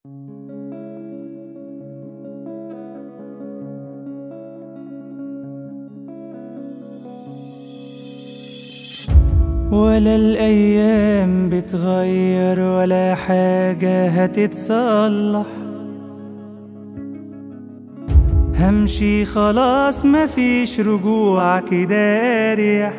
ولا الأيام بتغير ولا حاجة هتتصلح همشي خلاص مفيش رجوع كده اريح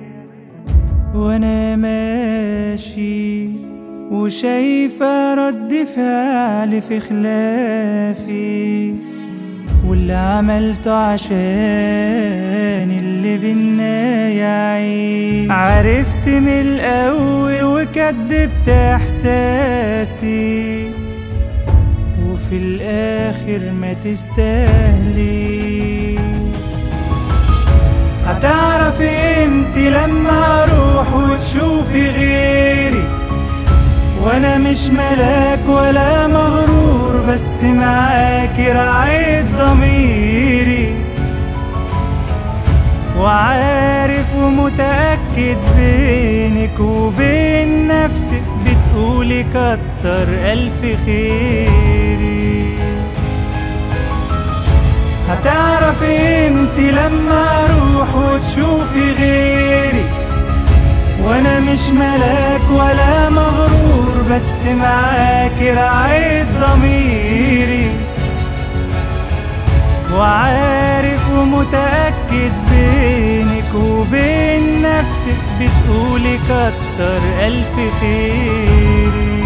وانا ماشي وشايفة رد فعل في خلافي واللي عملته عشان اللي بينا يعيش عرفت من الأول وكدبت إحساسي وفي الآخر ما تستاهلي هتعرفي امتى لما اروح وتشوفي غيري وانا مش ملاك ولا مغرور بس معاكي راعيت ضميري وعارف ومتأكد بينك وبين نفسك بتقولي كتر ألف خيري هتعرفي امتى لما اروح وتشوفي غيري وانا مش ملاك ولا مغرور بس معاكي راعيت ضميري وعارف ومتأكد بينك وبين نفسك بتقولي كتر ألف خيري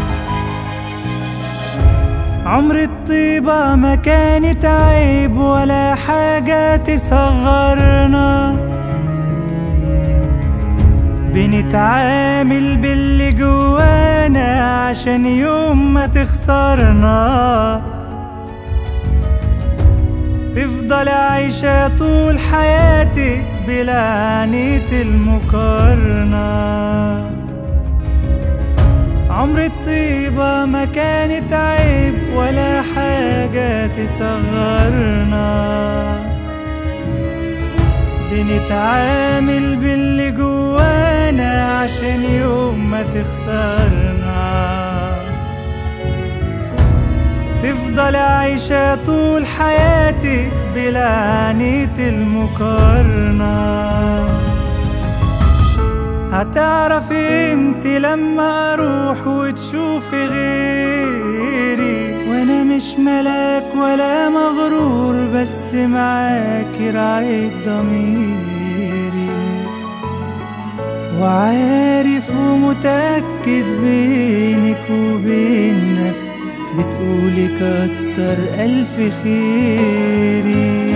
عمر الطيبة ما كانت عيب ولا حاجة تصغرنا بنتعامل باللي جوانا عشان يوم ما تخسرنا تفضل عايشة طول حياتك بلعنة المقارنة عمر الطيبة ما كانت عيب ولا حاجة تصغرنا بنتعامل باللي جوانا عشان يوم ما تخسرنا تفضل عايشة طول حياتك بلعنة المقارنة هتعرفي امتى لما اروح وتشوفي غيري وانا مش ملاك ولا مغرور بس معاكي راعيت ضميري وعارف ومتأكد بينك وبين نفسك بتقولي كتر ألف خيري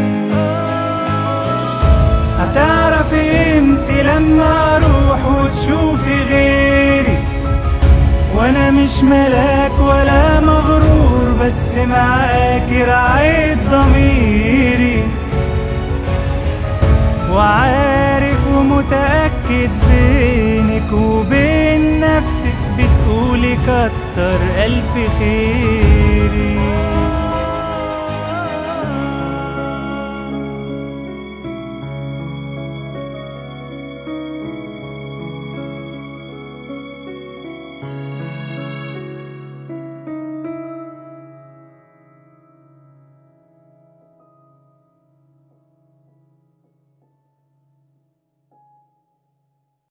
هتعرفي امتى لما اروح وتشوفي غيري وانا مش ملاك ولا مغرور بس معاكي راعيت ضميري وعارف ومتأكد بينك وبين نفسك بتقولي كتر ألف خيري